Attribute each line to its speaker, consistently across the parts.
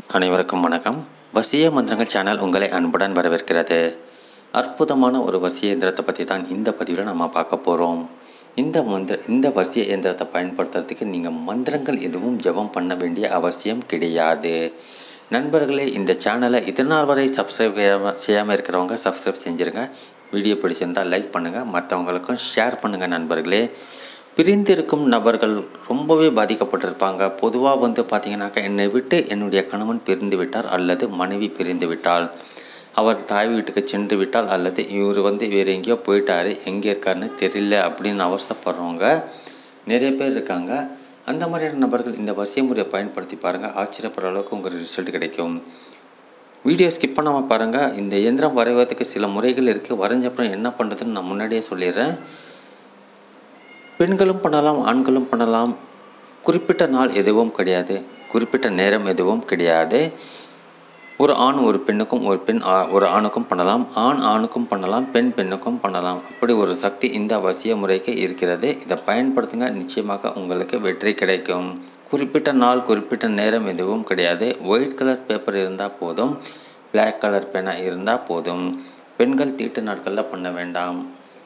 Speaker 1: அனைவருக்கும் வணக்கம் வசிய மந்திரங்கள் சேனல் உங்களை அன்புடன் வரவேற்கிறது அற்புதமான ஒரு வசிய இயந்திரத்தை பற்றி தான் இந்த பதிவில் நம்ம பார்க்க போகிறோம் இந்த மந்திர இந்த வசிய இயந்திரத்தை பயன்படுத்துறதுக்கு நீங்கள் மந்திரங்கள் எதுவும் ஜெபம் பண்ண வேண்டிய அவசியம் கிடையாது நண்பர்களே இந்த சேனலை இதனால் வரை சப்ஸ்கிரைப் செய்யாமல் இருக்கிறவங்க சப்ஸ்கிரைப் செஞ்சுருங்க வீடியோ பிடிச்சிருந்தால் லைக் பண்ணுங்கள் மற்றவங்களுக்கும் ஷேர் பண்ணுங்கள் நண்பர்களே பிரிந்திருக்கும் நபர்கள் ரொம்பவே பாதிக்கப்பட்டிருப்பாங்க பொதுவாக வந்து பார்த்தீங்கன்னாக்கா என்னை விட்டு என்னுடைய கணவன் பிரிந்து விட்டார் அல்லது மனைவி பிரிந்து விட்டால் அவர் தாய் வீட்டுக்கு சென்று விட்டால் அல்லது இவர் வந்து வேறு எங்கேயோ போயிட்டாரு எங்கே இருக்காருன்னு தெரியல அப்படின்னு அவசரப்படுறவங்க நிறைய பேர் இருக்காங்க அந்த மாதிரியான நபர்கள் இந்த வரிசை முறையை பயன்படுத்தி பாருங்கள் ஆச்சரியப்படுற அளவுக்கு உங்களுக்கு ரிசல்ட் கிடைக்கும் வீடியோ ஸ்கிப் பண்ணாமல் பாருங்கள் இந்த இயந்திரம் வரைவதற்கு சில முறைகள் இருக்குது வரைஞ்ச அப்புறம் என்ன பண்ணுறதுன்னு நான் முன்னாடியே சொல்லிடுறேன் பெண்களும் பண்ணலாம் ஆண்களும் பண்ணலாம் குறிப்பிட்ட நாள் எதுவும் கிடையாது குறிப்பிட்ட நேரம் எதுவும் கிடையாது ஒரு ஆண் ஒரு பெண்ணுக்கும் ஒரு பெண் ஆ- ஒரு ஆணுக்கும் பண்ணலாம் ஆண் ஆணுக்கும் பண்ணலாம் பெண் பெண்ணுக்கும் பண்ணலாம் அப்படி ஒரு சக்தி இந்த அவசிய முறைக்கு இருக்கிறது இதை பயன்படுத்துங்க நிச்சயமாக உங்களுக்கு வெற்றி கிடைக்கும் குறிப்பிட்ட நாள் குறிப்பிட்ட நேரம் எதுவும் கிடையாது ஒயிட் கலர் பேப்பர் இருந்தால் போதும் பிளாக் கலர் பேனா இருந்தால் போதும் பெண்கள் தீட்டு நாட்களில் பண்ண வேண்டாம்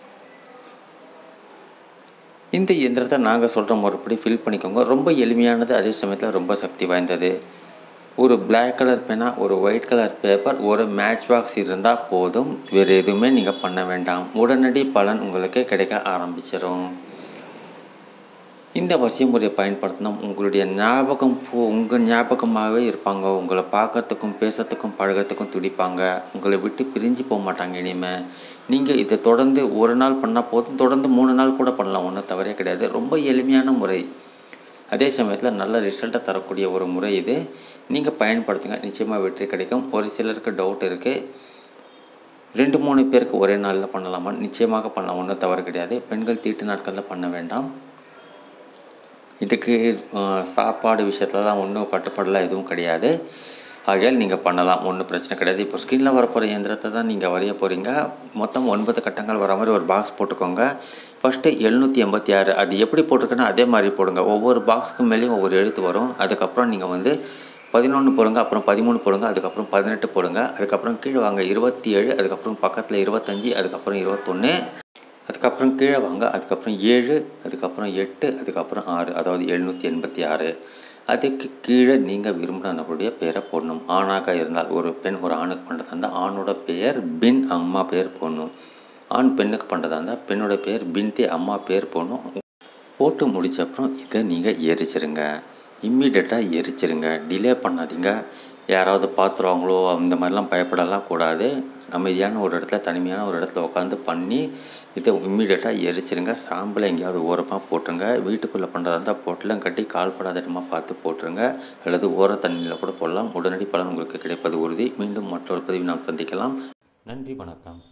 Speaker 1: இந்த இயந்திரத்தை நாங்கள் சொல்கிற முறைப்படி ஃபில் பண்ணிக்கோங்க ரொம்ப எளிமையானது அதே சமயத்தில் ரொம்ப சக்தி வாய்ந்தது ஒரு Black கலர் பேனா ஒரு ஒயிட் கலர் பேப்பர் ஒரு மேட்ச் பாக்ஸ் இருந்தால் போதும் வேறு எதுவுமே நீங்கள் பண்ண வேண்டாம் உடனடி பலன் உங்களுக்கு கிடைக்க ஆரம்பிச்சிடும் இந்த வசிய முறையை பயன்படுத்தினா உங்களுடைய ஞாபகம் பூ உங்கள் ஞாபகமாகவே இருப்பாங்க உங்களை பார்க்கறதுக்கும் பேசுறதுக்கும் பழகிறதுக்கும் துடிப்பாங்க உங்களை விட்டு பிரிஞ்சு போக மாட்டாங்க இனிமேல் நீங்கள் இதை தொடர்ந்து ஒரு நாள் பண்ணால் போதும் தொடர்ந்து மூணு நாள் கூட பண்ணலாம் ஒன்றும் தவறே கிடையாது ரொம்ப எளிமையான முறை அதே சமயத்தில் நல்ல ரிசல்ட்டை தரக்கூடிய ஒரு முறை இது நீங்கள் பயன்படுத்துங்க நிச்சயமாக வெற்றி கிடைக்கும் ஒரு சிலருக்கு டவுட் இருக்குது ரெண்டு மூணு பேருக்கு ஒரே நாளில் பண்ணலாமா நிச்சயமாக பண்ணலாம் ஒன்றும் தவறு கிடையாது பெண்கள் தீட்டு நாட்களில் பண்ண வேண்டாம் இதுக்கு அஹ், சாப்பாடு விஷயத்துலலாம் ஒன்றும் கட்டுப்பாடெல்லாம் எதுவும் கிடையாது ஆகையால் நீங்கள் பண்ணலாம் ஒன்றும் பிரச்சனை கிடையாது இப்போ ஸ்க்ரீனில் வரப்போகிற இயந்திரத்தை தான் நீங்கள் வரைய போகிறீங்க மொத்தம் ஒன்பது கட்டங்கள் வர மாதிரி ஒரு பாக்ஸ் போட்டுக்கோங்க ஃபஸ்ட்டு எழுநூற்றி எண்பத்தி ஆறு அது எப்படி போட்டிருக்குன்னா அதே மாதிரி போடுங்க ஒவ்வொரு பாக்ஸுக்கு மேலேயும் ஒவ்வொரு எழுத்து வரும் அதுக்கப்புறம் நீங்கள் வந்து பதினொன்று போடுங்க அப்புறம் பதிமூணு போடுங்க அதுக்கப்புறம் பதினெட்டு போடுங்க அதுக்கப்புறம் கீழே வாங்க இருபத்தி ஏழு அதுக்கப்புறம் பக்கத்தில் இருபத்தஞ்சி அதுக்கப்புறம் இருபத்தொன்று அதுக்கப்புறம் கீழே வாங்க அதுக்கப்புறம் ஏழு அதுக்கப்புறம் எட்டு அதுக்கப்புறம் ஆறு அதாவது எழுநூற்றி எண்பத்தி ஆறு அதுக்கு கீழே நீங்கள் விரும்பின நபருடைய பெயரை போடணும் ஆணாக இருந்தால் ஒரு பெண் ஒரு ஆணுக்கு பண்ணுறதா இருந்தால் ஆணோட பெயர் பின் அம்மா பெயர் போடணும் ஆண் பெண்ணுக்கு பண்ணுறதா இருந்தால் பெண்ணோட பெயர் பின்தே அம்மா பெயர் போடணும் போட்டு முடிச்ச அப்புறம் இதை நீங்கள் எரிச்சிருங்க இம்மீடியட்டாக எரிச்சிருங்க டிலே பண்ணாதீங்க யாராவது பார்த்துருவாங்களோ அந்த மாதிரிலாம் பயப்படலாம் கூடாது அமைதியான ஒரு இடத்துல தனிமையான ஒரு இடத்துல உட்காந்து பண்ணி இதை இம்மீடியட்டாக எரிச்சிருங்க சாம்பலை எங்கேயாவது ஓரமாக போட்டுருங்க வீட்டுக்குள்ளே பண்ணுறதா இருந்தால் பொட்டலம் கட்டி கால்படாத இடமா பார்த்து போட்டுருங்க அல்லது ஓர தண்ணியில் கூட போடலாம் உடனடி பலன் உங்களுக்கு கிடைப்பது உறுதி மீண்டும் மற்றொரு பதிவு நாம் சந்திக்கலாம் நன்றி வணக்கம்